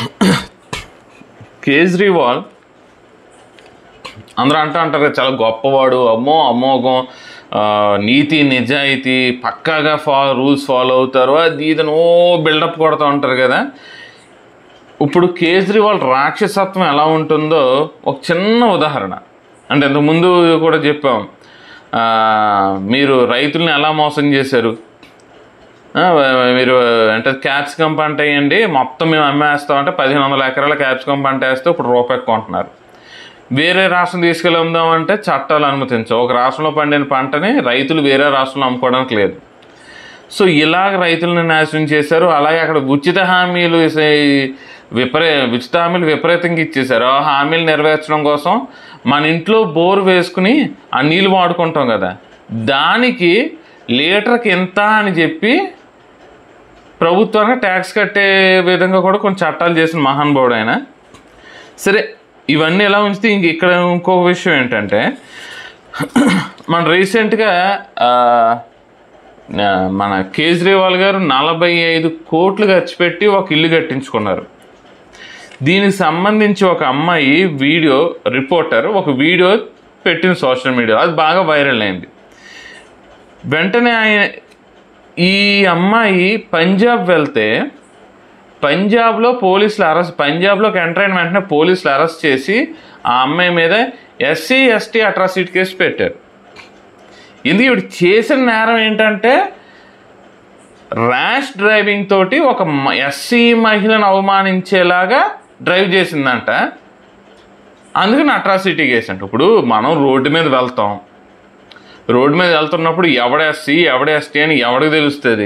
కేజ్రీవాల్ అందరూ అంటూ అంటారు కదా, చాలా గొప్పవాడు అమ్మో అమోఘం ఆ, నీతి నిజాయితీ పక్కాగా ఫా రూల్స్ ఫాలో అవుతారు అది ఇది ఓ బిల్డప్ కొడుతూ ఉంటారు కదా ఇప్పుడు కేజ్రీవాల్ రాక్షసత్వం ఎలా ఉంటుందో ఒక చిన్న ఉదాహరణ అంటే ఇంతకుముందు కూడా చెప్పాం ఆ, మీరు రైతుల్ని ఎలా మోసం చేశారు ఆ, మీరు అంటే క్యాప్సికమ్ పంట వేయండి మొత్తం మేము అమ్మేస్తామంటే పదిహేను వందల ఎకరాల క్యాప్సికమ్ పంట వేస్తే ఇప్పుడు రూపాయికి కొంటున్నారు వేరే రాష్ట్రం తీసుకెళ్ళి అమ్ముదామంటే చట్టాలు అనుమతించవు ఒక రాష్ట్రంలో పండిన పంటని రైతులు వేరే రాష్ట్రంలో అమ్ముకోవడానికి లేదు సో ఇలాగ రైతులను నాశనం చేశారు అలాగే అక్కడ ఉచిత హామీలు ఇసే- విపరీ ఉచిత హామీలు విపరీతంగా ఇచ్చేశారు ఆ హామీలు నెరవేర్చడం కోసం మన ఇంట్లో బోర్ వేసుకుని ఆ నీళ్ళు వాడుకుంటాం కదా దానికి లీటర్కి ఎంత అని చెప్పి ప్రభుత్వానికి ట్యాక్స్ కట్టే విధంగా కూడా కొన్ని చట్టాలు చేసిన మహానుభావుడు ఆయన సరే ఇవన్నీ ఎలా ఉంచితే ఇంక ఇక్కడ ఇంకొక విషయం ఏంటంటే మన రీసెంట్గా ఆ, ఆ, మన కేజ్రీవాల్ గారు నలభై ఐదు కోట్లు ఖర్చు పెట్టి ఒక ఇల్లు కట్టించుకున్నారు దీనికి సంబంధించి ఒక అమ్మాయి వీడియో రిపోర్టర్ ఒక వీడియో పెట్టింది సోషల్ మీడియా అది బాగా వైరల్ అయింది వెంటనే ఆయన ఈ అమ్మాయి పంజాబ్ వెళ్తే పంజాబ్లో పోలీసులు అరెస్ట్ పంజాబ్లోకి ఎంటర్ అయిన వెంటనే పోలీసులు అరెస్ట్ చేసి ఆ అమ్మాయి మీద ఎస్సీ ఎస్టీ అట్రాసిటీ కేసు పెట్టారు ఎందుకు ఇప్పుడు చేసిన నేరం ఏంటంటే ర్యాష్ డ్రైవింగ్ తోటి ఒక ఎస్సీ మహిళను అవమానించేలాగా డ్రైవ్ చేసిందంట అందుకని అట్రాసిటీ కేసు అంట ఇప్పుడు మనం రోడ్డు మీద వెళ్తాం రోడ్డు మీద వెళ్తున్నప్పుడు ఎవడ ఎస్సీ ఎవడ ఎస్టీ అని ఎవడికి తెలుస్తుంది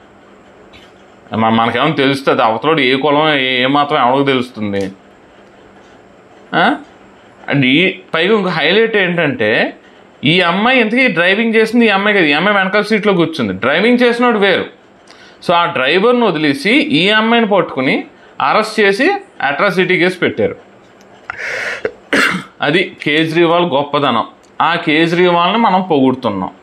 మ- మనకేమో తెలుస్తుంది అవతలోడు ఏ కులం ఏ ఏ మాత్రం ఎవరికి తెలుస్తుంది ఆ? అండ్ ఈ పైగా ఇంకో హైలైట్ ఏంటంటే ఈ అమ్మాయి ఇంతకీ డ్రైవింగ్ చేసింది ఈ అమ్మాయి కదా ఈ అమ్మాయి వెనకాల సీట్లో కూర్చుంది డ్రైవింగ్ చేసినోడు వేరు సో ఆ డ్రైవర్ను వదిలేసి ఈ అమ్మాయిని పట్టుకుని అరెస్ట్ చేసి అట్రాసిటీ కేసు పెట్టారు అది కేజ్రీవాల్ గొప్పదనం ఆ కేజ్రీవాల్ని మనం పొగుడుతున్నాం